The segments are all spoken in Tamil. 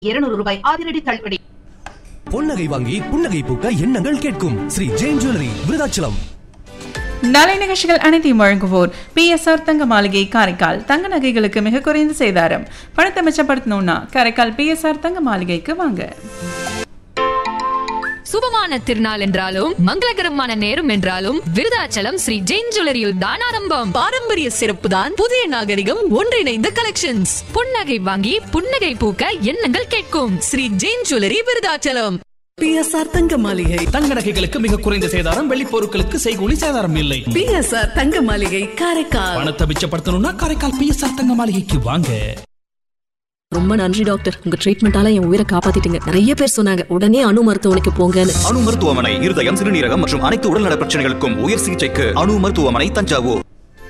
இருநூறு ரூபாய் அதிரடி தள்ளுபடி பொன்னகை வாங்கி புன்னகை பூக்க எண்ணங்கள் கேட்கும் ஸ்ரீ ஜெயின் ஜுவல்லரி விருதாச்சலம் நாளை நிகழ்ச்சிகள் அனைத்தையும் வழங்குவோர் பிஎஸ்ஆர் தங்க மாளிகை காரைக்கால் தங்க நகைகளுக்கு மிக குறைந்த சேதாரம் பணத்தை மிச்சப்படுத்தணும்னா காரைக்கால் பிஎஸ்ஆர் தங்க மாளிகைக்கு வாங்க சுபமான திருநாள் என்றாலும் மங்களகரமான நேரம் என்றாலும் விருதாச்சலம் ஸ்ரீ ஜெயின் ஜுவல்லரியில் தான் ஆரம்பம் பாரம்பரிய சிறப்பு தான் புதிய நாகரிகம் ஒன்றிணைந்த கலெக்ஷன்ஸ் புன்னகை வாங்கி புன்னகை பூக்க எண்ணங்கள் கேட்கும் ஸ்ரீ ஜெயின் ஜுவல்லரி விருதாச்சலம் பிஎஸ்ஆர் தங்க மாளிகை தங்க நகைகளுக்கு மிக குறைந்த சேதாரம் வெள்ளி பொருட்களுக்கு செய்கூலி சேதாரம் இல்லை பிஎஸ்ஆர் தங்க மாளிகை காரைக்கால் பணத்தை மிச்சப்படுத்தணும்னா காரைக்கால் பிஎஸ்ஆர் தங்க மாளிகைக்கு வாங்க ரொம்ப நன்றி டாக்டர் உங்க ட்ரீட்மெண்டால என் உயிரை காப்பாத்திட்டீங்க நிறைய பேர் சொன்னாங்க உடனே அணு மருத்துவமனைக்கு போங்கன்னு அணு மருத்துவமனை இருதயம் சிறுநீரகம் மற்றும் அனைத்து உடல்நல பிரச்சனைகளுக்கும் உயர் சிகிச்சைக்கு அணு மருத்துவமனை தஞ்சாவூர்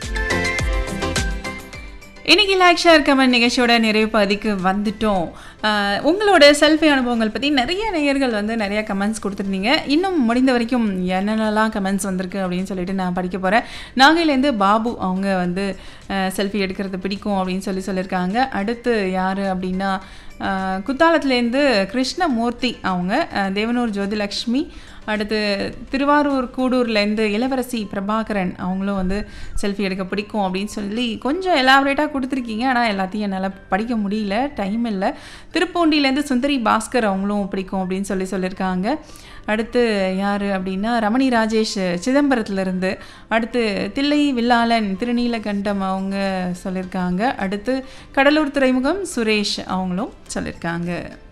இன்னைக்கு லைக் ஷேர் கமெண்ட் நிகழ்ச்சியோட நிறைவு பகுதிக்கு வந்துட்டோம் ஆஹ் உங்களோட செல்ஃபி அனுபவங்கள் பற்றி நிறைய நேயர்கள் வந்து நிறைய கமெண்ட்ஸ் கொடுத்துருந்தீங்க இன்னும் முடிந்த வரைக்கும் என்னென்னலாம் கமெண்ட்ஸ் வந்திருக்கு அப்படின்னு சொல்லிட்டு நான் படிக்க போகிறேன் நாகையிலேருந்து பாபு அவங்க வந்து செல்ஃபி எடுக்கிறது பிடிக்கும் அப்படின்னு சொல்லி சொல்லியிருக்காங்க அடுத்து யார் அப்படின்னா ஆஹ் குத்தாலத்துலேருந்து கிருஷ்ணமூர்த்தி அவங்க ஆஹ் தேவனூர் ஜோதிலக்ஷ்மி அடுத்து திருவாரூர் கூடூர்லேருந்து இளவரசி பிரபாகரன் அவங்களும் வந்து செல்ஃபி எடுக்க பிடிக்கும் அப்படின்னு சொல்லி கொஞ்சம் எலாபரேட்டாக கொடுத்துருக்கீங்க ஆனால் எல்லாத்தையும் என்னால் படிக்க முடியல டைம் இல்லை திருப்பூண்டிலேருந்து சுந்தரி பாஸ்கர் அவங்களும் பிடிக்கும் அப்படின்னு சொல்லி சொல்லியிருக்காங்க அடுத்து யார் அப்படின்னா ரமணி ராஜேஷ் சிதம்பரத்துலேருந்து அடுத்து தில்லை வில்லாளன் திருநீலகண்டம் அவங்க சொல்லியிருக்காங்க அடுத்து கடலூர் துறைமுகம் சுரேஷ் அவங்களும் சொல்லியிருக்காங்க